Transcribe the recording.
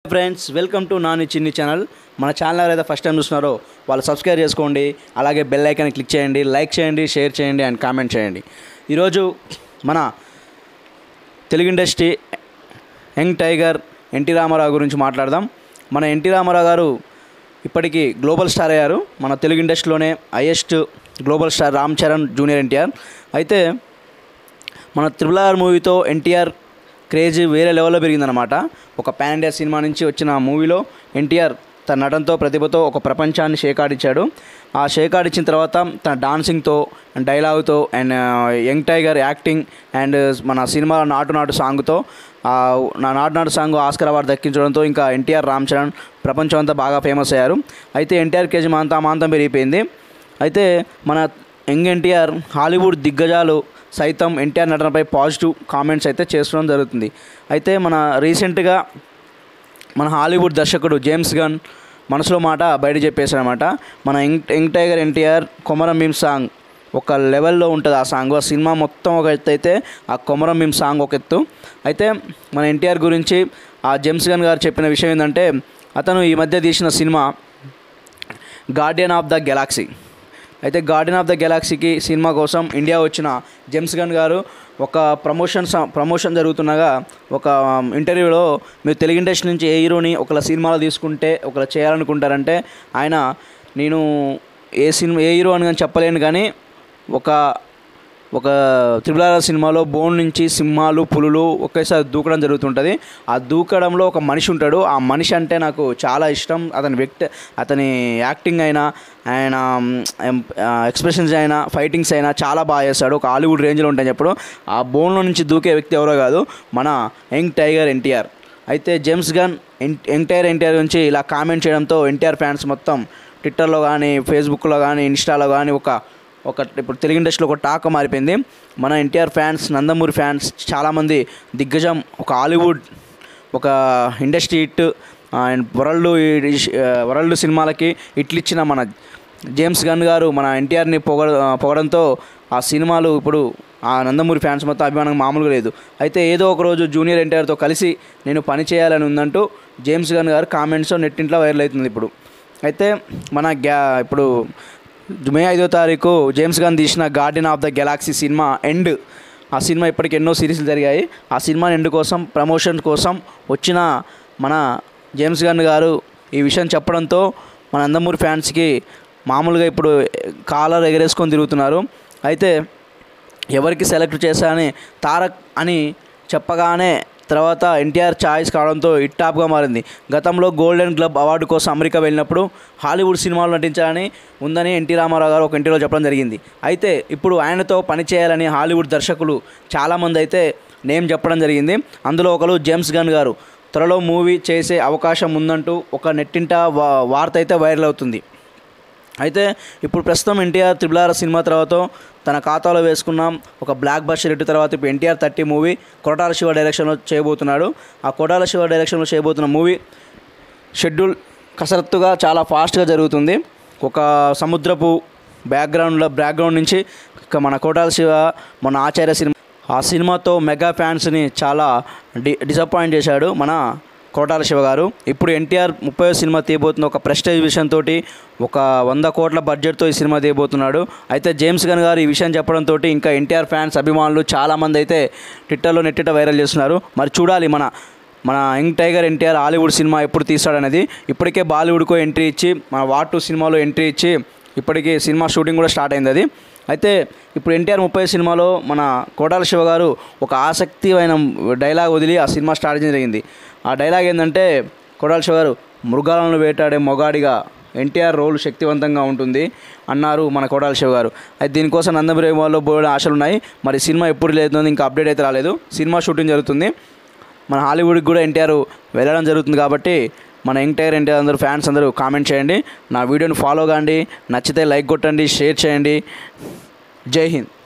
friends welcome to Nani చిన్ని channel మన channel ఎవరైతే ఫస్ట్ టైం చూస్తున్నారో వాళ్ళు సబ్స్క్రైబ్ చేసుకోండి అలాగే బెల్ ఐకాన్ క్లిక్ చేయండి లైక్ చేయండి షేర్ చేయండి అండ్ కామెంట్ చేయండి ఈరోజు మన Telugu industry young tiger NT Rama Rao గురించి మాట్లాడదాం మన ఎన్టీ రామారావు గారు ఇప్పటికీ గ్లోబల్ స్టార్ అయ్యారు మన తెలుగు ఇండస్ట్రీలోనే highest global star Ram Charan junior NTR అయితే మన త్రిబుల్ ఆర్ మూవీతో ఎన్టీఆర్ క్రేజ్ వేరే లెవెల్లో పెరిగిందనమాట ఒక పాన్ ఇండియా సినిమా నుంచి వచ్చిన మూవీలో ఎన్టీఆర్ తన నటనతో ప్రతిభతో ఒక ప్రపంచాన్ని షేకాడిచ్చాడు ఆ షేకాడిచ్చిన తర్వాత తన డాన్సింగ్తో అండ్ డైలాగుతో and young tiger acting and మన సినిమా నాటు నాటు సాంగ్తో ఆ నా నాటు నాటు సాంగ్ ఆస్కర్ అవార్డు దక్కించడంతో ఇంకా ఎన్టీఆర్ రామ్ చరణ్ ప్రపంచం అంతా బాగా ఫేమస్ అయ్యారు అయితే ఎన్టీఆర్ కేజీ మాంతా మాంతం పెరిగిపోయింది అయితే మన యంగ్ ఎన్టీఆర్ హాలీవుడ్ దిగ్గజాలు సైతం ఎన్టీఆర్ నటనపై పాజిటివ్ కామెంట్స్ అయితే చేస్తడం జరుగుతుంది అయితే మన రీసెంట్గా మన హాలీవుడ్ దర్శకుడు జేమ్స్ గన్ మనసులో మాట బయట చెప్పేశాడనమాట మన young young tiger NTR Komaram Bheem song ఒక లెవెల్లో ఉంటుంది ఆ సాంగ్ ఆ సినిమా మొత్తం ఒక ఎత్తు అయితే ఆ కొమరం భీమ్ సాంగ్ ఒక ఎత్తు అయితే మన ఎన్టీఆర్ గురించి ఆ జేమ్స్ గన్ గారు చెప్పిన విషయం ఏంటంటే అతను ఈ మధ్య తీసిన cinema Guardian of the Galaxy అయితే గార్డెన్ ఆఫ్ ద గెలాక్సీకి సినిమా కోసం ఇండియా వచ్చిన జేమ్స్ గన్ గారు ఒక ప్రమోషన్ స- ప్రమోషన్ జరుగుతుండగా ఒక ఇంటర్వ్యూలో మీరు తెలుగు ఇండస్ట్రీ నుంచి ఏ హీరోని ఒకళ్ళ సినిమాలో తీసుకుంటే ఒకళ్ళ చేయాలనుకుంటారంటే ఆయన నేను ఏ సినిమా ఏ హీరో అని కానీ చెప్పలేను కానీ ఒక ఒక త్రిబులార సినిమాలో బోన్ నుంచి సింహాలు పులులు ఒకేసారి దూకడం జరుగుతుంటుంది ఆ దూకడంలో ఒక మనిషి ఉంటాడు ఆ మనిషి అంటే నాకు చాలా ఇష్టం అతని వ్యక్తి అతని యాక్టింగ్ అయినా ఆయన ఎక్స్ప్రెషన్స్ అయినా ఫైటింగ్స్ అయినా చాలా బాగా చేస్తాడు ఒక హాలీవుడ్ రేంజ్లో ఉంటాయని చెప్పడు ఆ బోన్లో నుంచి దూకే వ్యక్తి ఎవరో కాదు మన యంగ్ టైగర్ ఎన్టీఆర్ అయితే James Gunn young tiger NTR గురించి ఇలా కామెంట్ చేయడంతో ఎన్టీఆర్ ఫ్యాన్స్ మొత్తం ట్విట్టర్లో కానీ ఫేస్బుక్లో కానీ ఇన్స్టాలో కానీ ఒక ఒక ఇప్పుడు తెలుగు ఇండస్ట్రీలో ఒక టాక్ మారిపోయింది మన ఎన్టీఆర్ ఫ్యాన్స్ నందమూరి ఫ్యాన్స్ చాలామంది దిగ్గజం ఒక హాలీవుడ్ ఒక industry hit and world world సినిమాలకి ఇట్లు ఇచ్చిన మన జేమ్స్ గన్ గారు మన ఎన్టీఆర్ని పొగ పొగడంతో ఆ సినిమాలు ఇప్పుడు ఆ నందమూరి ఫ్యాన్స్ మొత్తం అభిమానం మామూలుగా లేదు అయితే ఏదో ఒక రోజు జూనియర్ ఎన్టీఆర్తో కలిసి నేను పని చేయాలని ఉందంటూ జేమ్స్ గన్ గారు కామెంట్స్ నెట్టింట్లో వైరల్ అవుతుంది ఇప్పుడు అయితే మన గ్యా ఇప్పుడు మే ఐదో తారీఖు జేమ్స్ గన్ తీసిన Garden of the Galaxy cinema and ఆ సినిమా ఇప్పటికి ఎన్నో సిరీస్లు జరిగాయి ఆ సినిమా ఎండ్ కోసం ప్రమోషన్ కోసం వచ్చిన మన జేమ్స్ గన్ గారు ఈ విషయం చెప్పడంతో మన నందమూరి ఫ్యాన్స్కి మామూలుగా ఇప్పుడు కాలర్ ఎగరేసుకొని తిరుగుతున్నారు అయితే ఎవరికి సెలెక్ట్ చేశానని తారక్ అని చెప్పగానే తర్వాత ఎన్టీఆర్ ఛాయిస్ కావడంతో హిట్ టాప్గా మారింది గతంలో గోల్డెన్ గ్లబ్ అవార్డు కోసం అమెరికా వెళ్ళినప్పుడు హాలీవుడ్ సినిమాలో నటించాలని ఉందని ఎన్టీ రామారావు గారు ఒక ఇంటర్వ్యూలో చెప్పడం జరిగింది అయితే ఇప్పుడు ఆయనతో పనిచేయాలని హాలీవుడ్ దర్శకులు చాలామంది అయితే నేమ్ చెప్పడం జరిగింది అందులో ఒకరు జేమ్స్ గన్ గారు త్వరలో మూవీ చేసే అవకాశం ఉందంటూ ఒక నెట్టింట వా వార్త అయితే వైరల్ అవుతుంది అయితే ఇప్పుడు ప్రస్తుతం ఎన్టీఆర్ త్రిబులార సినిమా తర్వాత తన ఖాతాలో వేసుకున్నాం ఒక బ్లాక్ బస్టర్ హిట్ తర్వాత ఇప్పుడు NTR thirty movie Koratala Siva డైరెక్షన్లో చేయబోతున్నాడు ఆ కొరటాల శివ డైరెక్షన్లో చేయబోతున్న మూవీ షెడ్యూల్ కసరత్తుగా చాలా ఫాస్ట్గా జరుగుతుంది ఒక సముద్రపు బ్యాక్గ్రౌండ్లో బ్యాక్గ్రౌండ్ నుంచి ఇక మన కోటాల శివ మన ఆచార్య సినిమా ఆ సినిమాతో మెగా ఫ్యాన్స్ని చాలా డి డిసప్పాయింట్ చేశాడు మన కోటాల శివ గారు ఇప్పుడు ఎన్టీఆర్ ముప్పై సినిమా తీయబోతున్న ఒక ప్రెస్టేజ్ విషయంతో ఒక వంద కోట్ల బడ్జెట్తో ఈ సినిమా తీయబోతున్నాడు అయితే జేమ్స్ గన్ గారు ఈ విషయం చెప్పడంతో ఇంకా ఎన్టీఆర్ ఫ్యాన్స్ అభిమానులు చాలామంది అయితే ట్విట్టర్లో నెట్టిట వైరల్ చేస్తున్నారు మరి చూడాలి మన మన young tiger NTR Hollywood cinema ఎప్పుడు తీస్తాడనేది ఇప్పటికే బాలీవుడ్కు ఎంట్రీ ఇచ్చి మన వార్ టూ సినిమాలో ఎంట్రీ ఇచ్చి ఇప్పటికీ సినిమా షూటింగ్ కూడా స్టార్ట్ అయింది అది అయితే ఇప్పుడు ఎన్టీఆర్ ముప్పై సినిమాలో మన కోటాల శివ గారు ఒక ఆసక్తిమైన డైలాగ్ వదిలి ఆ సినిమా స్టార్ట్ చేయడం జరిగింది ఆ డైలాగ్ ఏంటంటే కోటాల శివ గారు మృగాలను వేటాడే మొగాడిగా ఎన్టీఆర్ రోల్ శక్తివంతంగా ఉంటుంది అన్నారు మన కోటాల శివ గారు అయితే దీనికోసం నందమూరి వాళ్ళు బోర్డు ఆశలు ఉన్నాయి మరి సినిమా ఎప్పుడు లేదు ఇంకా అప్డేట్ అయితే రాలేదు సినిమా షూటింగ్ జరుగుతుంది మన హాలీవుడ్కి కూడా ఎన్టీఆర్ వెళ్ళడం జరుగుతుంది కాబట్టి మన యంగ్ టైర్ ఎన్టీఆర్ అందరూ ఫ్యాన్స్ అందరూ కామెంట్ చేయండి నా వీడియోని ఫాలో కాండి నచ్చితే లైక్ కొట్టండి షేర్ చేయండి జై హింద్